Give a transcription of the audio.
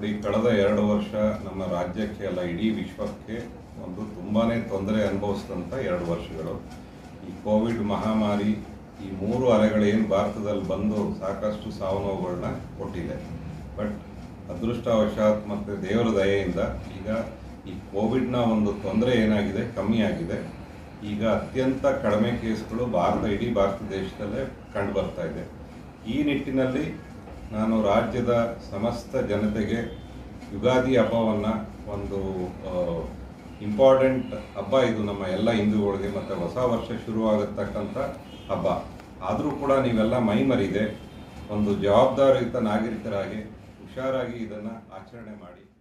ನೋಡಿ ಕಳೆದ ಎರಡು ವರ್ಷ ನಮ್ಮ ರಾಜ್ಯಕ್ಕೆ ಅಲ್ಲ ಇಡೀ ವಿಶ್ವಕ್ಕೆ ಒಂದು ತುಂಬಾ ತೊಂದರೆ ಅನುಭವಿಸಿದಂಥ ಎರಡು ವರ್ಷಗಳು ಈ ಕೋವಿಡ್ ಮಹಾಮಾರಿ ಈ ಮೂರು ಅಲೆಗಳೇನು ಭಾರತದಲ್ಲಿ ಬಂದು ಸಾಕಷ್ಟು ಸಾವು ನೋವುಗಳನ್ನ ಕೊಟ್ಟಿದೆ ಬಟ್ ಅದೃಷ್ಟವಶಾತ್ ಮತ್ತು ದೇವರ ದಯೆಯಿಂದ ಈಗ ಈ ಕೋವಿಡ್ನ ಒಂದು ತೊಂದರೆ ಏನಾಗಿದೆ ಕಮ್ಮಿ ಆಗಿದೆ ಈಗ ಅತ್ಯಂತ ಕಡಿಮೆ ಕೇಸ್ಗಳು ಭಾರತ ಇಡೀ ಭಾರತ ದೇಶದಲ್ಲೇ ಕಂಡು ಬರ್ತಾ ಇದೆ ಈ ನಿಟ್ಟಿನಲ್ಲಿ ನಾನು ರಾಜ್ಯದ ಸಮಸ್ತ ಜನತೆಗೆ ಯುಗಾದಿ ಹಬ್ಬವನ್ನು ಒಂದು ಇಂಪಾರ್ಟೆಂಟ್ ಹಬ್ಬ ಇದು ನಮ್ಮ ಎಲ್ಲ ಹಿಂದೂಗಳಿಗೆ ಮತ್ತು ಹೊಸ ವರ್ಷ ಶುರುವಾಗತಕ್ಕಂಥ ಹಬ್ಬ ಆದರೂ ಕೂಡ ನೀವೆಲ್ಲ ಮೈಮರಿದೆ ಒಂದು ಜವಾಬ್ದಾರಿಯುತ ನಾಗರಿಕರಾಗಿ ಹುಷಾರಾಗಿ ಇದನ್ನು ಆಚರಣೆ ಮಾಡಿ